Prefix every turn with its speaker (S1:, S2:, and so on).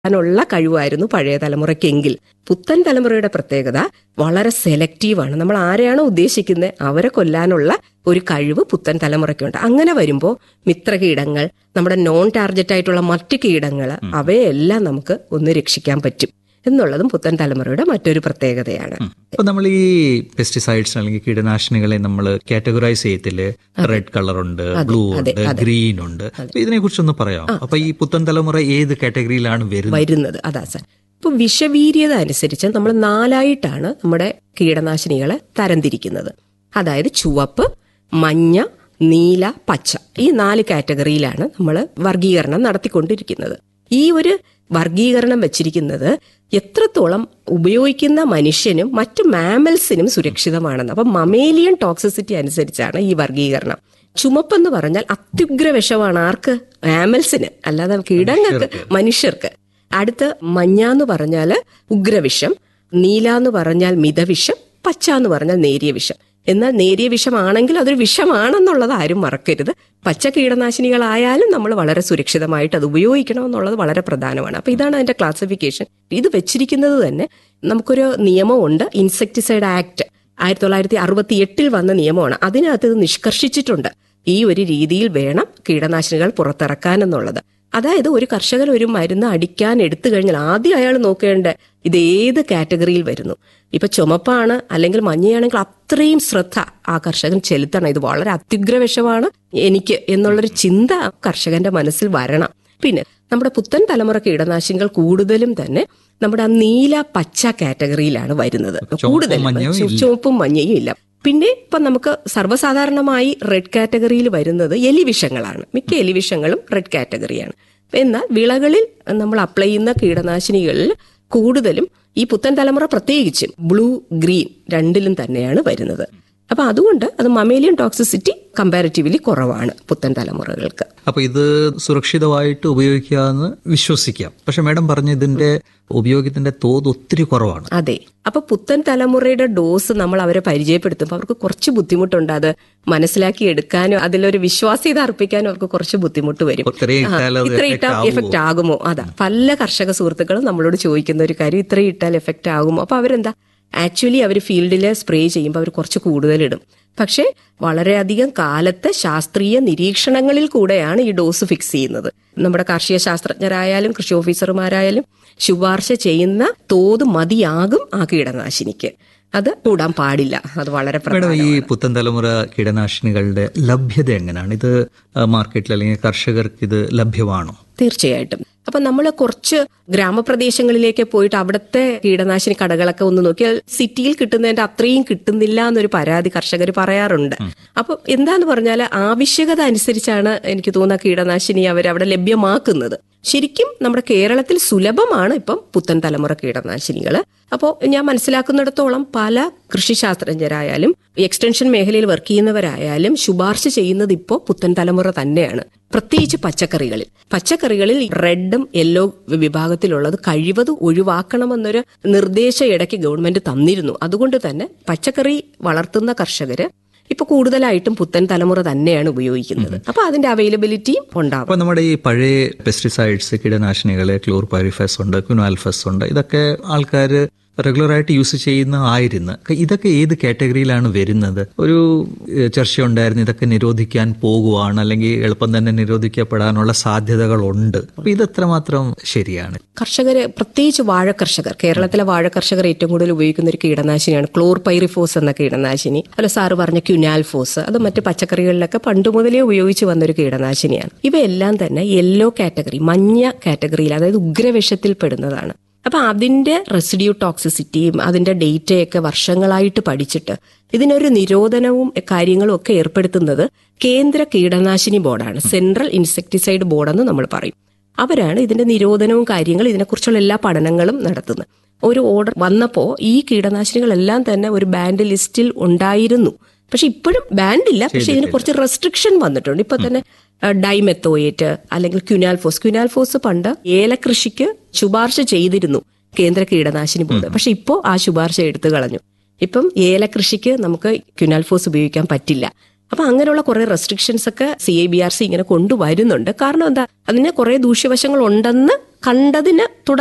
S1: ാനുള്ള കഴിവായിരുന്നു പഴയ തലമുറയ്ക്കെങ്കിൽ പുത്തൻ തലമുറയുടെ പ്രത്യേകത വളരെ സെലക്റ്റീവാണ് നമ്മൾ ആരെയാണോ ഉദ്ദേശിക്കുന്നത് അവരെ കൊല്ലാനുള്ള ഒരു കഴിവ് പുത്തൻ തലമുറയ്ക്കുണ്ട് അങ്ങനെ വരുമ്പോൾ മിത്രകീടങ്ങൾ നമ്മുടെ നോൺ ടാർഗറ്റ് ആയിട്ടുള്ള മറ്റു കീടങ്ങൾ അവയെല്ലാം നമുക്ക് ഒന്ന് രക്ഷിക്കാൻ പറ്റും എന്നുള്ളതും പുത്തൻ തലമുറയുടെ മറ്റൊരു പ്രത്യേകതയാണ്
S2: അപ്പൊ നമ്മൾ ഈ പെസ്റ്റിസൈഡ്സ് അല്ലെങ്കിൽ കീടനാശിനികളെ നമ്മൾ കാറ്റഗറൈസ് ചെയ്യത്തില്ലേ റെഡ് കളർ ഉണ്ട് ബ്ലൂ ഉണ്ട് ഗ്രീൻ ഉണ്ട് അപ്പൊ ഇതിനെ കുറിച്ചൊന്ന് പറയാം അപ്പൊ ഈ പുത്തൻ തലമുറ ഏത് കാറ്റഗറിയിലാണ് വരുന്നത്
S1: വരുന്നത് അതാ സാർ ഇപ്പൊ വിഷവീര്യത അനുസരിച്ച് നമ്മൾ നാലായിട്ടാണ് നമ്മുടെ കീടനാശിനികളെ തരംതിരിക്കുന്നത് അതായത് ചുവപ്പ് മഞ്ഞ നീല പച്ച ഈ നാല് കാറ്റഗറിയിലാണ് നമ്മൾ വർഗീകരണം നടത്തിക്കൊണ്ടിരിക്കുന്നത് ഈ ഒരു വർഗീകരണം വെച്ചിരിക്കുന്നത് എത്രത്തോളം ഉപയോഗിക്കുന്ന മനുഷ്യനും മറ്റു മാമൽസിനും സുരക്ഷിതമാണെന്ന് അപ്പം മമേലിയൻ ടോക്സിസിറ്റി അനുസരിച്ചാണ് ഈ വർഗീകരണം ചുമപ്പെന്ന് പറഞ്ഞാൽ അത്യുഗ്ര വിഷമാണ് ആർക്ക് മാമൽസിന് അല്ലാതെ കീടങ്ങൾക്ക് മനുഷ്യർക്ക് അടുത്ത് മഞ്ഞ എന്ന് പറഞ്ഞാൽ ഉഗ്രവിഷം നീല എന്ന് പറഞ്ഞാൽ മിതവിഷം പച്ച എന്ന് പറഞ്ഞാൽ നേരിയ വിഷം എന്നാൽ നേരിയ വിഷമാണെങ്കിൽ അതൊരു വിഷമാണെന്നുള്ളത് ആരും മറക്കരുത് പച്ച കീടനാശിനികളായാലും നമ്മൾ വളരെ സുരക്ഷിതമായിട്ട് അത് ഉപയോഗിക്കണം എന്നുള്ളത് വളരെ പ്രധാനമാണ് അപ്പൊ ഇതാണ് അതിന്റെ ക്ലാസിഫിക്കേഷൻ ഇത് വെച്ചിരിക്കുന്നത് തന്നെ നമുക്കൊരു നിയമമുണ്ട് ഇൻസെക്ടിസൈഡ് ആക്ട് ആയിരത്തി തൊള്ളായിരത്തി അറുപത്തി എട്ടിൽ വന്ന നിയമമാണ് അതിനകത്ത് ഇത് നിഷ്കർഷിച്ചിട്ടുണ്ട് ഈ ഒരു രീതിയിൽ വേണം കീടനാശിനികൾ പുറത്തിറക്കാൻ എന്നുള്ളത് അതായത് ഒരു കർഷകൻ ഒരു മരുന്ന് അടിക്കാൻ എടുത്തു കഴിഞ്ഞാൽ ആദ്യം അയാൾ നോക്കേണ്ട ഇത് ഏത് കാറ്റഗറിയിൽ വരുന്നു ഇപ്പൊ ചുമപ്പാണ് അല്ലെങ്കിൽ മഞ്ഞയാണെങ്കിൽ അത്രയും ശ്രദ്ധ ആ കർഷകൻ ചെലുത്തണം ഇത് വളരെ അത്യുഗ്ര വിഷമാണ് എനിക്ക് എന്നുള്ളൊരു ചിന്ത കർഷകന്റെ മനസ്സിൽ വരണം പിന്നെ നമ്മുടെ പുത്തൻ തലമുറ കീടനാശിനികൾ കൂടുതലും തന്നെ നമ്മുടെ ആ നീല പച്ച കാറ്റഗറിയിലാണ് വരുന്നത് കൂടുതലും
S2: മഞ്ഞയും
S1: ചു- ചുവപ്പും മഞ്ഞയും ഇല്ല പിന്നെ ഇപ്പൊ നമുക്ക് സർവ്വസാധാരണമായി റെഡ് കാറ്റഗറിയിൽ വരുന്നത് എലിവിഷങ്ങളാണ് മിക്ക എലിവിഷങ്ങളും റെഡ് കാറ്റഗറിയാണ് എന്നാൽ വിളകളിൽ നമ്മൾ അപ്ലൈ ചെയ്യുന്ന കീടനാശിനികളിൽ കൂടുതലും ഈ പുത്തൻ തലമുറ പ്രത്യേകിച്ചും ബ്ലൂ ഗ്രീൻ രണ്ടിലും തന്നെയാണ് വരുന്നത് അപ്പൊ അതുകൊണ്ട് അത് മമേലിയൻ ടോക്സിസിറ്റി കമ്പാരിറ്റീവ്ലി കുറവാണ് പുത്തൻ തലമുറകൾക്ക്
S2: അപ്പൊ ഇത് സുരക്ഷിതമായിട്ട് ഉപയോഗിക്കാമെന്ന് വിശ്വസിക്കാം പക്ഷെ മാഡം പറഞ്ഞ ഇതിന്റെ ഉപയോഗത്തിന്റെ തോത് ഒത്തിരി കുറവാണ്
S1: അതെ അപ്പൊ പുത്തൻ തലമുറയുടെ ഡോസ് നമ്മൾ അവരെ പരിചയപ്പെടുത്തുമ്പോൾ അവർക്ക് കുറച്ച് ബുദ്ധിമുട്ടുണ്ട് അത് മനസ്സിലാക്കി എടുക്കാനും അതിലൊരു വിശ്വാസ്യത അർപ്പിക്കാനും അവർക്ക് കുറച്ച് ബുദ്ധിമുട്ട് വരും
S2: ഇത്രയും
S1: ആ,
S2: ഇട്ടാൽ അത്
S1: ഇത്രയും
S2: effect
S1: ഇട്ടാൽ
S2: ആവുമോ?
S1: എഫക്റ്റ് ആകുമോ അതാ പല കർഷക സുഹൃത്തുക്കളും നമ്മളോട് ചോദിക്കുന്ന ഒരു കാര്യം ഇത്രയും ഇട്ടാൽ എഫക്റ്റ് ആകുമോ അപ്പൊ അവരെന്താ ആക്ച്വലി അവർ ഫീൽഡിൽ സ്പ്രേ ചെയ്യുമ്പോൾ അവർ കുറച്ച് കൂടുതലിടും പക്ഷേ വളരെയധികം കാലത്തെ ശാസ്ത്രീയ നിരീക്ഷണങ്ങളിൽ കൂടെയാണ് ഈ ഡോസ് ഫിക്സ് ചെയ്യുന്നത് നമ്മുടെ കാർഷിക ശാസ്ത്രജ്ഞരായാലും കൃഷി ഓഫീസർമാരായാലും ശുപാർശ ചെയ്യുന്ന തോത് മതിയാകും ആ കീടനാശിനിക്ക് അത് കൂടാൻ പാടില്ല അത് വളരെ
S2: മാഡം
S1: പ്രധാനം
S2: ഈ പുത്തൻ തലമുറ കീടനാശിനികളുടെ ലഭ്യത എങ്ങനെയാണ് ഇത് മാർക്കറ്റിൽ അല്ലെങ്കിൽ കർഷകർക്ക് ഇത് ലഭ്യമാണോ
S1: തീർച്ചയായിട്ടും അപ്പൊ നമ്മൾ കുറച്ച് ഗ്രാമപ്രദേശങ്ങളിലേക്ക് പോയിട്ട് അവിടുത്തെ കീടനാശിനി കടകളൊക്കെ ഒന്ന് നോക്കിയാൽ സിറ്റിയിൽ കിട്ടുന്നതിന്റെ അത്രയും കിട്ടുന്നില്ല എന്നൊരു പരാതി കർഷകർ പറയാറുണ്ട് അപ്പൊ എന്താന്ന് പറഞ്ഞാൽ ആവശ്യകത അനുസരിച്ചാണ് എനിക്ക് തോന്നുന്ന കീടനാശിനി അവർ അവിടെ ലഭ്യമാക്കുന്നത് ശരിക്കും നമ്മുടെ കേരളത്തിൽ സുലഭമാണ് ഇപ്പം പുത്തൻ തലമുറ കീടനാശിനികൾ അപ്പോൾ ഞാൻ മനസ്സിലാക്കുന്നിടത്തോളം പല കൃഷിശാസ്ത്രജ്ഞരായാലും എക്സ്റ്റൻഷൻ മേഖലയിൽ വർക്ക് ചെയ്യുന്നവരായാലും ശുപാർശ ചെയ്യുന്നത് ഇപ്പോൾ പുത്തൻ തലമുറ തന്നെയാണ് പ്രത്യേകിച്ച് പച്ചക്കറികളിൽ പച്ചക്കറികളിൽ റെഡും യെല്ലോ വിഭാഗത്തിലുള്ളത് കഴിവതും ഒഴിവാക്കണമെന്നൊരു നിർദ്ദേശം ഇടയ്ക്ക് ഗവൺമെന്റ് തന്നിരുന്നു അതുകൊണ്ട് തന്നെ പച്ചക്കറി വളർത്തുന്ന കർഷകര് ഇപ്പൊ കൂടുതലായിട്ടും പുത്തൻ തലമുറ തന്നെയാണ് ഉപയോഗിക്കുന്നത് അപ്പൊ അതിന്റെ അവൈലബിലിറ്റിയും ഉണ്ടാവും
S2: അപ്പൊ നമ്മുടെ ഈ പഴയ പെസ്റ്റിസൈഡ്സ് കീടനാശിനികള് ക്ലോർപൈറിഫസ് ഉണ്ട് ക്യുനാൽഫസ് ഉണ്ട് ഇതൊക്കെ ആൾക്കാർ റെഗുലറായിട്ട് യൂസ് ചെയ്യുന്ന ആയിരുന്നു ഇതൊക്കെ ഏത് കാറ്റഗറിയിലാണ് വരുന്നത് ഒരു ഏഹ്, ചർച്ച ഉണ്ടായിരുന്നു ഇതൊക്കെ നിരോധിക്കാൻ പോകുവാണ് അല്ലെങ്കിൽ എളുപ്പം തന്നെ നിരോധിക്കപ്പെടാനുള്ള സാധ്യതകളുണ്ട് അപ്പൊ ഇത് എത്രമാത്രം ശരിയാണ്
S1: കർഷകര് പ്രത്യേകിച്ച് വാഴ കർഷകർ കേരളത്തിലെ വാഴ കർഷകർ ഏറ്റവും കൂടുതൽ ഉപയോഗിക്കുന്ന ഒരു കീടനാശിനിയാണ് ക്ലോർപൈറിഫോസ് എന്ന കീടനാശിനി അല്ല സാറ് പറഞ്ഞ ക്യുനാൽഫോസ് അത് മറ്റ് പച്ചക്കറികളിലൊക്കെ പണ്ട് മുതലേ ഉപയോഗിച്ച് വന്നൊരു കീടനാശിനിയാണ് ഇവയെല്ലാം തന്നെ യെല്ലോ കാറ്റഗറി മഞ്ഞ കാറ്റഗറിയിൽ അതായത് ഉഗ്രവിഷത്തിൽ പെടുന്നതാണ് അപ്പൊ അതിന്റെ റെസിഡ്യൂ ടോക്സിസിറ്റിയും അതിന്റെ ഡേറ്റയൊക്കെ വർഷങ്ങളായിട്ട് പഠിച്ചിട്ട് ഇതിനൊരു നിരോധനവും കാര്യങ്ങളും ഒക്കെ ഏർപ്പെടുത്തുന്നത് കേന്ദ്ര കീടനാശിനി ബോർഡാണ് സെൻട്രൽ ഇൻസെക്ടിസൈഡ് ബോർഡെന്ന് നമ്മൾ പറയും അവരാണ് ഇതിന്റെ നിരോധനവും കാര്യങ്ങളും ഇതിനെക്കുറിച്ചുള്ള എല്ലാ പഠനങ്ങളും നടത്തുന്നത് ഒരു ഓർഡർ വന്നപ്പോൾ ഈ കീടനാശിനികളെല്ലാം തന്നെ ഒരു ബാൻഡ് ലിസ്റ്റിൽ ഉണ്ടായിരുന്നു പക്ഷെ ഇപ്പോഴും ബാൻഡ് ഇല്ല പക്ഷെ ഇതിന് കുറച്ച് റെസ്ട്രിക്ഷൻ വന്നിട്ടുണ്ട് ഇപ്പൊ തന്നെ ഡൈമെത്തോയേറ്റ് അല്ലെങ്കിൽ ക്യുനാൽഫോസ് ക്യുനാൽഫോസ് പണ്ട് ഏലകൃഷിക്ക് ശുപാർശ ചെയ്തിരുന്നു കേന്ദ്ര കീടനാശിനി ബോർഡ് പക്ഷെ ഇപ്പോൾ ആ ശുപാർശ എടുത്തു കളഞ്ഞു ഇപ്പം ഏലകൃഷിക്ക് നമുക്ക് ക്യുനാൽഫോസ് ഉപയോഗിക്കാൻ പറ്റില്ല അപ്പൊ അങ്ങനെയുള്ള കുറെ റെസ്ട്രിക്ഷൻസ് ഒക്കെ C I B R C ഇങ്ങനെ കൊണ്ടുവരുന്നുണ്ട് കാരണം എന്താ അതിന് കുറെ ദൂഷ്യവശങ്ങൾ ഉണ്ടെന്ന് കണ്ടതിന് തുടർ